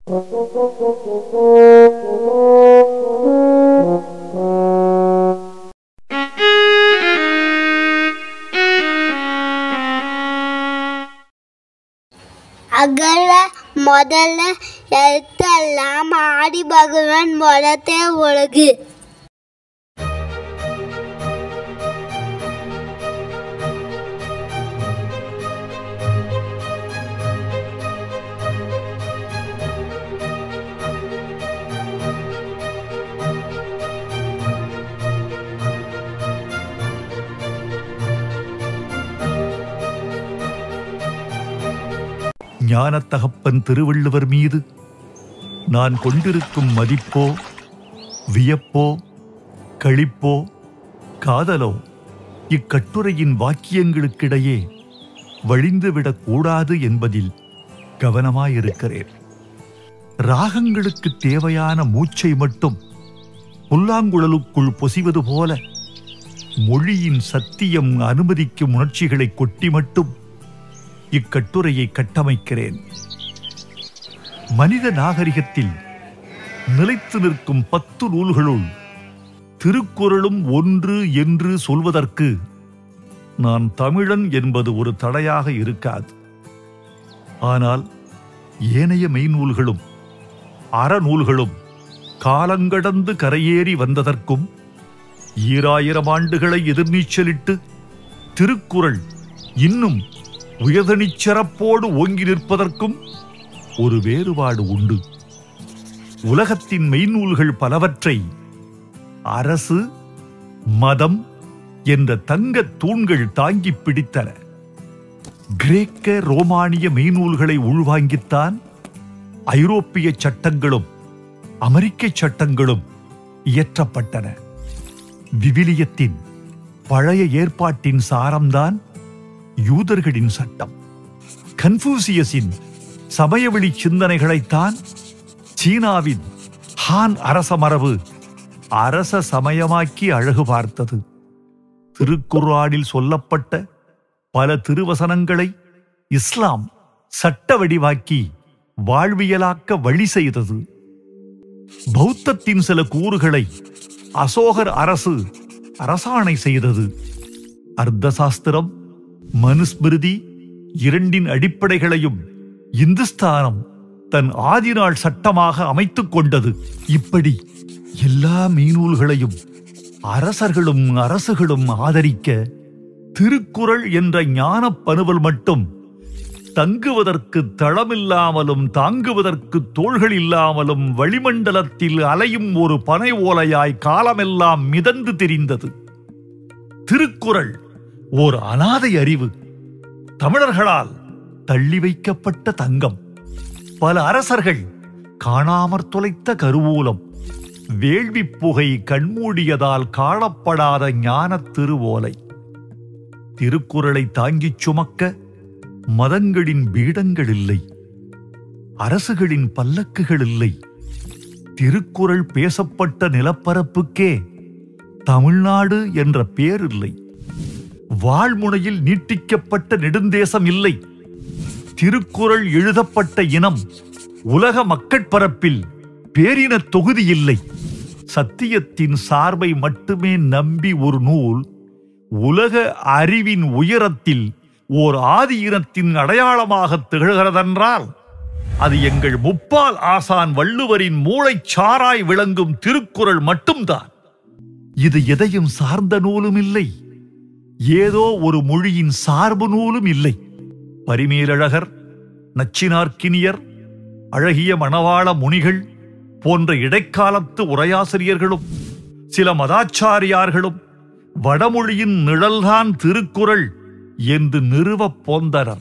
அகல முதல்ல எழுத்தெல்லாம் ஆடி பகவான் முதத்தே ஒழுகு ஞானத்தகப்பன் திருவள்ளுவர் மீது நான் கொண்டிருக்கும் மதிப்போ வியப்போ களிப்போ காதலோ இக்கட்டுரையின் வாக்கியங்களுக்கிடையே வழிந்துவிடக் கூடாது என்பதில் கவனமாயிருக்கிறேன் ராகங்களுக்கு தேவையான மூச்சை மட்டும் புல்லாங்குழலுக்குள் பொசிவது போல மொழியின் சத்தியம் அனுமதிக்கும் உணர்ச்சிகளை கொட்டி மட்டும் இக்கட்டுரையை கட்டமைக்கிறேன் மனித நாகரிகத்தில் நிலைத்து நிற்கும் பத்து நூல்களுள் திருக்குறளும் ஒன்று என்று சொல்வதற்கு நான் தமிழன் என்பது ஒரு தடையாக இருக்காது ஆனால் ஏனைய மெய்நூல்களும் அறநூல்களும் காலங்கடந்து கரையேறி வந்ததற்கும் ஈராயிரம் ஆண்டுகளை எதிர்நீச்சலிட்டு திருக்குறள் இன்னும் உயர்தனிச் சிறப்போடு ஓங்கி நிற்பதற்கும் ஒரு வேறுபாடு உண்டு உலகத்தின் மெய்நூல்கள் பலவற்றை அரசு மதம் என்ற தங்க தூண்கள் தாங்கி பிடித்தன கிரேக்க ரோமானிய மெய்நூல்களை உள்வாங்கித்தான் ஐரோப்பிய சட்டங்களும் அமெரிக்க சட்டங்களும் இயற்றப்பட்டன விவிலியத்தின் பழைய ஏற்பாட்டின் சாரம்தான் யூதர்களின் சட்டம் கன்ஃபூசியஸின் சமயவெளி சிந்தனைகளைத்தான் சீனாவின் ஹான் அரச மரபு அரச சமயமாக்கி அழகு பார்த்தது திருக்குர்ஆனில் சொல்லப்பட்ட பல திருவசனங்களை இஸ்லாம் சட்ட வடிவாக்கி வாழ்வியலாக்க வழி செய்தது பௌத்தத்தின் சில கூறுகளை அசோகர் அரசு அரசாணை செய்தது அர்த்த சாஸ்திரம் மனுஸ்மிருதி இரண்டின் அடிப்படைகளையும் இந்துஸ்தானம் தன் ஆதிநாள் சட்டமாக அமைத்துக் கொண்டது இப்படி எல்லா மெய்நூல்களையும் அரசர்களும் அரசுகளும் ஆதரிக்க திருக்குறள் என்ற ஞானப் பனுவல் மட்டும் தங்குவதற்கு தளமில்லாமலும் தாங்குவதற்கு தோள்கள் இல்லாமலும் வளிமண்டலத்தில் அலையும் ஒரு பனை ஓலையாய் காலமெல்லாம் மிதந்து திரிந்தது திருக்குறள் ஓர் அனாதை அறிவு தமிழர்களால் தள்ளி வைக்கப்பட்ட தங்கம் பல அரசர்கள் காணாமற் தொலைத்த கருவூலம் வேள்வி புகை கண்மூடியதால் காணப்படாத ஞானத் திருவோலை திருக்குறளை தாங்கிச் சுமக்க மதங்களின் பீடங்கள் இல்லை அரசுகளின் பல்லக்குகள் இல்லை திருக்குறள் பேசப்பட்ட நிலப்பரப்புக்கே தமிழ்நாடு என்ற பேர் இல்லை வாழ்முனையில் நீட்டிக்கப்பட்ட நெடுந்தேசம் இல்லை திருக்குறள் எழுதப்பட்ட இனம் உலக மக்கட்பரப்பில் பேரின தொகுதி இல்லை சத்தியத்தின் சார்பை மட்டுமே நம்பி ஒரு நூல் உலக அறிவின் உயரத்தில் ஓர் ஆதி இனத்தின் அடையாளமாக திகழ்கிறதென்றால் அது எங்கள் முப்பால் ஆசான் வள்ளுவரின் மூளைச் சாராய் விளங்கும் திருக்குறள் மட்டும்தான் இது எதையும் சார்ந்த நூலும் இல்லை ஏதோ ஒரு மொழியின் சார்பு நூலும் இல்லை பரிமேலழகர் நச்சினார்க்கினியர் அழகிய மணவாள முனிகள் போன்ற இடைக்காலத்து உரையாசிரியர்களும் சில மதாச்சாரியார்களும் வடமொழியின் நிழல்தான் திருக்குறள் என்று நிறுவப் போந்தனர்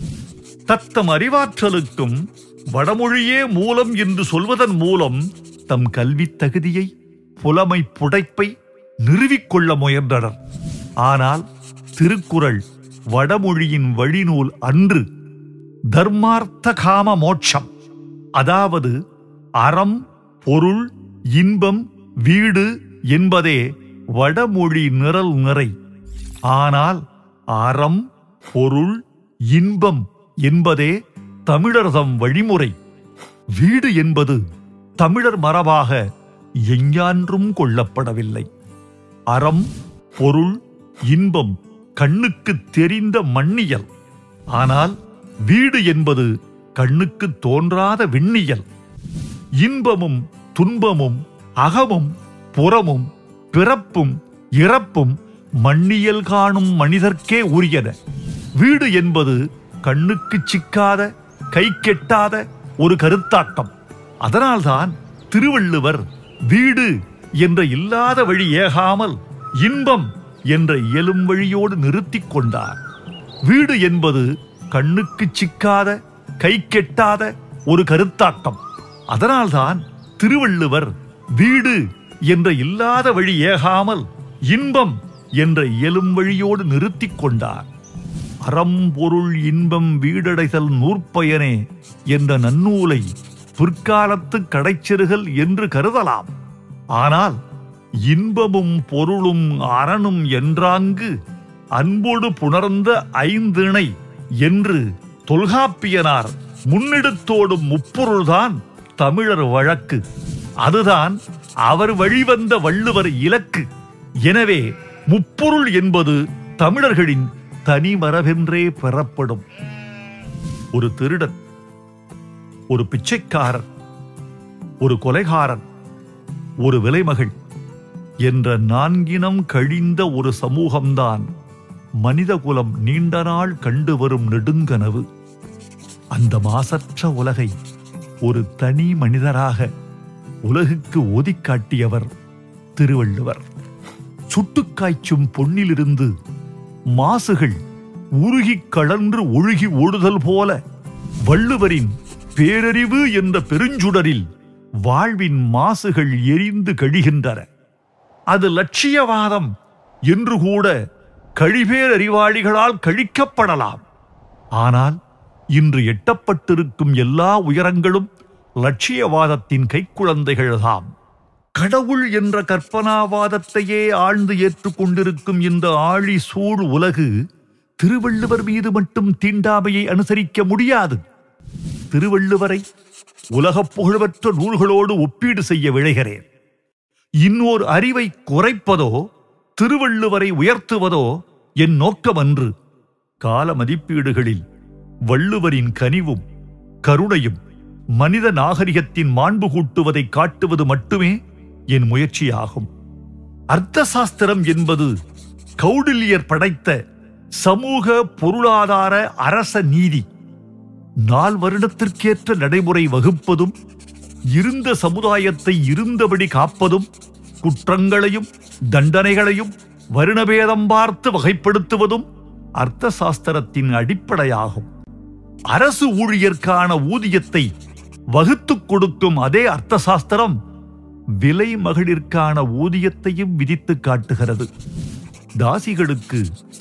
தத்தம் அறிவாற்றலுக்கும் வடமொழியே மூலம் என்று சொல்வதன் மூலம் தம் கல்வித் தகுதியை புலமை புடைப்பை நிறுவிக்கொள்ள முயன்றனர் ஆனால் திருக்குறள் வடமொழியின் வழிநூல் அன்று தர்மார்த்த காம மோட்சம் அதாவது அறம் பொருள் இன்பம் வீடு என்பதே வடமொழி நிரல் நிறை ஆனால் அறம் பொருள் இன்பம் என்பதே தமிழர்தம் வழிமுறை வீடு என்பது தமிழர் மரபாக எஞ்ஞான்றும் கொள்ளப்படவில்லை அறம் பொருள் இன்பம் கண்ணுக்கு தெரிந்த மண்ணியல் ஆனால் வீடு என்பது கண்ணுக்கு தோன்றாத விண்ணியல் இன்பமும் துன்பமும் அகமும் புறமும் பிறப்பும் இறப்பும் மண்ணியல் காணும் மனிதர்க்கே உரியன வீடு என்பது கண்ணுக்கு சிக்காத கை கெட்டாத ஒரு கருத்தாட்டம் அதனால்தான் திருவள்ளுவர் வீடு என்ற இல்லாத வழி ஏகாமல் இன்பம் என்ற இயலும் வழியோடு நிறுத்திக் கொண்டார் வீடு என்பது கண்ணுக்கு சிக்காத கை கெட்டாத ஒரு கருத்தாட்டம் அதனால்தான் திருவள்ளுவர் வீடு என்ற இல்லாத வழி ஏகாமல் இன்பம் என்ற இயலும் வழியோடு நிறுத்திக் கொண்டார் அறம் பொருள் இன்பம் வீடடைதல் நூற்பயனே என்ற நன்னூலை பிற்காலத்து கடைச்செருகல் என்று கருதலாம் ஆனால் இன்பமும் பொருளும் அரணும் என்றாங்கு அன்போடு புணர்ந்த ஐந்திணை என்று தொல்காப்பியனார் முன்னெடுத்தோடும் முப்பொருள்தான் தமிழர் வழக்கு அதுதான் அவர் வழிவந்த வள்ளுவர் இலக்கு எனவே முப்பொருள் என்பது தமிழர்களின் தனி மரபென்றே பெறப்படும் ஒரு திருடன் ஒரு பிச்சைக்காரன் ஒரு கொலைகாரன் ஒரு விலைமகள் என்ற நான்கினம் கழிந்த ஒரு சமூகம்தான் மனிதகுலம் நீண்ட நாள் கண்டு வரும் நெடுங்கனவு அந்த மாசற்ற உலகை ஒரு தனி மனிதராக உலகுக்கு ஓதிக் காட்டியவர் திருவள்ளுவர் சுட்டுக்காய்ச்சும் பொன்னிலிருந்து மாசுகள் உருகிக் கலன்று ஒழுகி ஓடுதல் போல வள்ளுவரின் பேரறிவு என்ற பெருஞ்சுடரில் வாழ்வின் மாசுகள் எரிந்து கழிகின்றன அது லட்சியவாதம் என்று கூட கழிபேரறிவாளிகளால் கழிக்கப்படலாம் ஆனால் இன்று எட்டப்பட்டிருக்கும் எல்லா உயரங்களும் லட்சியவாதத்தின் கைக்குழந்தைகள்தாம் கடவுள் என்ற கற்பனாவாதத்தையே ஆழ்ந்து ஏற்றுக்கொண்டிருக்கும் இந்த ஆழி சூழ் உலகு திருவள்ளுவர் மீது மட்டும் தீண்டாமையை அனுசரிக்க முடியாது திருவள்ளுவரை உலகப் புகழ்பெற்ற நூல்களோடு ஒப்பீடு செய்ய விழைகிறேன் இன்னோர் அறிவை குறைப்பதோ திருவள்ளுவரை உயர்த்துவதோ என் நோக்கமன்று கால மதிப்பீடுகளில் வள்ளுவரின் கனிவும் கருணையும் மனித நாகரிகத்தின் மாண்பு கூட்டுவதை காட்டுவது மட்டுமே என் முயற்சியாகும் அர்த்த சாஸ்திரம் என்பது கௌடில்யர் படைத்த சமூக பொருளாதார அரச நீதி நால் வருடத்திற்கேற்ற நடைமுறை வகுப்பதும் இருந்த சமுதாயத்தை இருந்தபடி காப்பதும் குற்றங்களையும் தண்டனைகளையும் வருணபேதம் பார்த்து வகைப்படுத்துவதும் அர்த்த சாஸ்திரத்தின் அடிப்படையாகும் அரசு ஊழியர்க்கான ஊதியத்தை வகுத்துக் கொடுக்கும் அதே அர்த்த சாஸ்திரம் விலை மகளிர்க்கான ஊதியத்தையும் விதித்து காட்டுகிறது தாசிகளுக்கு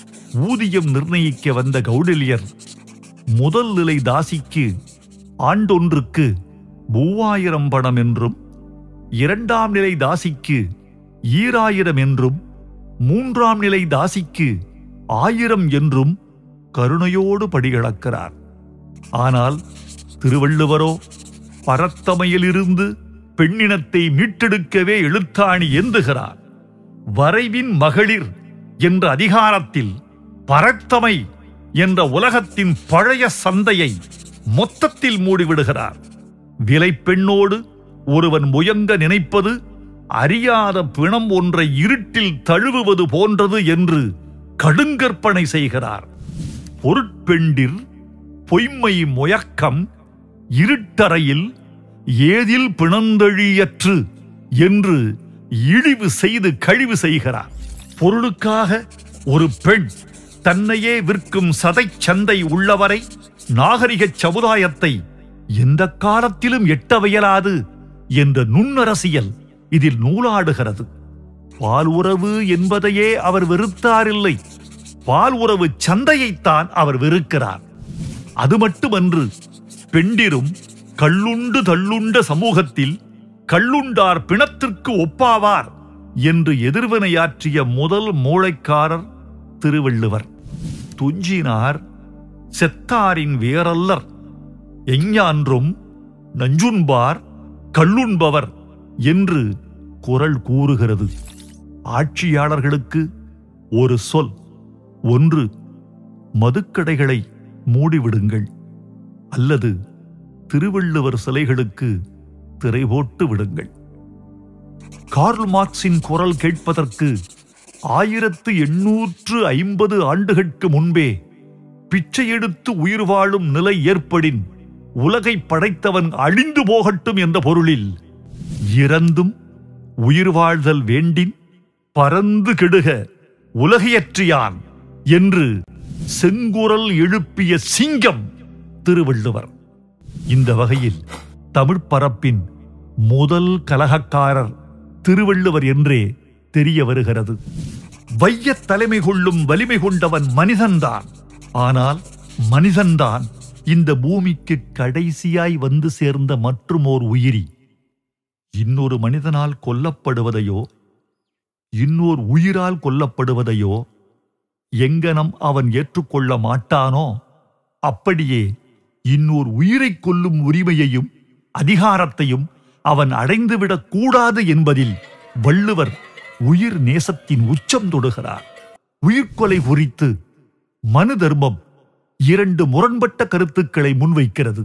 ஊதியம் நிர்ணயிக்க வந்த கௌடில்யர் முதல் நிலை தாசிக்கு ஆண்டொன்றுக்கு மூவாயிரம் பணம் என்றும் இரண்டாம் நிலை தாசிக்கு ஈராயிரம் என்றும் மூன்றாம் நிலை தாசிக்கு ஆயிரம் என்றும் கருணையோடு படிகளக்கிறார் ஆனால் திருவள்ளுவரோ பரத்தமையிலிருந்து பெண்ணினத்தை மீட்டெடுக்கவே எழுத்தாணி ஏந்துகிறார் வரைவின் மகளிர் என்ற அதிகாரத்தில் பரத்தமை என்ற உலகத்தின் பழைய சந்தையை மொத்தத்தில் மூடிவிடுகிறார் விலை பெண்ணோடு ஒருவன் முயங்க நினைப்பது அறியாத பிணம் ஒன்றை இருட்டில் தழுவுவது போன்றது என்று கடுங்கற்பனை செய்கிறார் பொருட்பெண்டிர் பொய்மை முயக்கம் இருட்டறையில் ஏதில் பிணந்தழியற்று என்று இழிவு செய்து கழிவு செய்கிறார் பொருளுக்காக ஒரு பெண் தன்னையே விற்கும் சதைச் சந்தை உள்ளவரை நாகரிகச் சமுதாயத்தை எந்த காலத்திலும் எட்டவியலாது என்ற நுண்ணரசியல் இதில் நூலாடுகிறது பால் உறவு என்பதையே அவர் வெறுத்தாரில்லை பால் உறவு சந்தையைத்தான் அவர் வெறுக்கிறார் அது மட்டுமன்று பெண்டிரும் கள்ளுண்டு தள்ளுண்ட சமூகத்தில் கள்ளுண்டார் பிணத்திற்கு ஒப்பாவார் என்று எதிர்வினையாற்றிய முதல் மூளைக்காரர் திருவள்ளுவர் துஞ்சினார் செத்தாரின் வேரல்லர் எஞ்ஞான்றும் நஞ்சுண்பார் கள்ளுண்பவர் என்று குரல் கூறுகிறது ஆட்சியாளர்களுக்கு ஒரு சொல் ஒன்று மதுக்கடைகளை மூடிவிடுங்கள் அல்லது திருவள்ளுவர் சிலைகளுக்கு திரை போட்டு விடுங்கள் கார்ல் மார்க்சின் குரல் கேட்பதற்கு ஆயிரத்து எண்ணூற்று ஐம்பது ஆண்டுகளுக்கு முன்பே பிச்சை எடுத்து உயிர் வாழும் நிலை ஏற்படின் உலகை படைத்தவன் அழிந்து போகட்டும் என்ற பொருளில் இறந்தும் உயிர் வாழ்தல் வேண்டின் பறந்து கெடுக உலகையற்றியான் என்று செங்குரல் எழுப்பிய சிங்கம் திருவள்ளுவர் இந்த வகையில் தமிழ்ப் பரப்பின் முதல் கலகக்காரர் திருவள்ளுவர் என்றே தெரிய வருகிறது வையத் தலைமை கொள்ளும் வலிமை கொண்டவன் மனிதன்தான் ஆனால் மனிதன்தான் இந்த பூமிக்கு கடைசியாய் வந்து சேர்ந்த மற்றுமோர் உயிரி இன்னொரு மனிதனால் கொல்லப்படுவதையோ இன்னோர் உயிரால் கொல்லப்படுவதையோ எங்கனம் அவன் ஏற்றுக்கொள்ள மாட்டானோ அப்படியே இன்னோர் உயிரைக் கொல்லும் உரிமையையும் அதிகாரத்தையும் அவன் அடைந்துவிடக் கூடாது என்பதில் வள்ளுவர் உயிர் நேசத்தின் உச்சம் தொடுகிறார் உயிர்கொலை குறித்து மனு தர்மம் இரண்டு முரண்பட்ட கருத்துக்களை முன்வைக்கிறது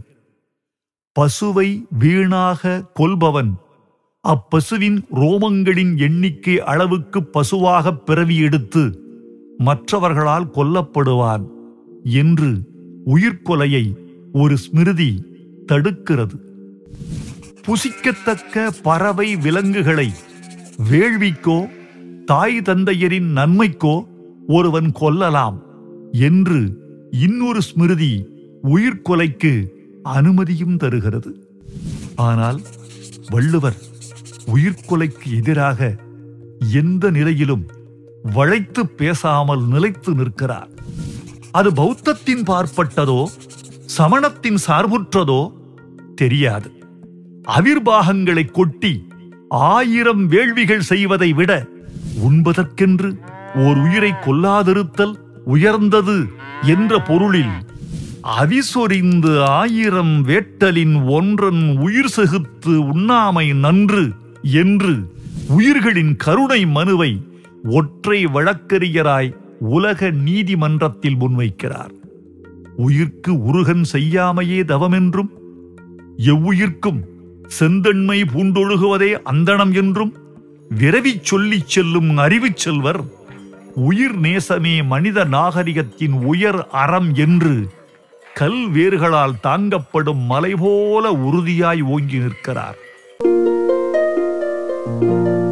பசுவை வீணாக கொல்பவன் அப்பசுவின் ரோமங்களின் எண்ணிக்கை அளவுக்கு பசுவாக பிறவி எடுத்து மற்றவர்களால் கொல்லப்படுவான் என்று உயிர்கொலையை ஒரு ஸ்மிருதி தடுக்கிறது புசிக்கத்தக்க பறவை விலங்குகளை வேள்விக்கோ தாய் தந்தையரின் நன்மைக்கோ ஒருவன் கொல்லலாம் என்று இன்னொரு ஸ்மிருதி உயிர்கொலைக்கு அனுமதியும் தருகிறது ஆனால் வள்ளுவர் உயிர்கொலைக்கு எதிராக எந்த நிலையிலும் வளைத்து பேசாமல் நிலைத்து நிற்கிறார் அது பௌத்தத்தின் பார்ப்பட்டதோ சமணத்தின் சார்புற்றதோ தெரியாது அவிர்வாகங்களை கொட்டி ஆயிரம் வேள்விகள் செய்வதை விட உண்பதற்கென்று ஓர் உயிரை கொல்லாதிருத்தல் உயர்ந்தது என்ற பொருளில் அவிசொரிந்து ஆயிரம் வேட்டலின் ஒன்றன் உயிர் செகுத்து உண்ணாமை நன்று என்று உயிர்களின் கருணை மனுவை ஒற்றை வழக்கறிஞராய் உலக நீதிமன்றத்தில் முன்வைக்கிறார் உயிர்க்கு உருகன் செய்யாமையே தவமென்றும் எவ்வுயிர்க்கும் செந்தன்மை பூண்டொழுகுவதே அந்தணம் என்றும் விரவிச் சொல்லிச் செல்லும் அறிவுச் செல்வர் உயிர் நேசமே மனித நாகரிகத்தின் உயர் அறம் என்று கல் வேர்களால் தாங்கப்படும் மலை போல உறுதியாய் ஓங்கி நிற்கிறார்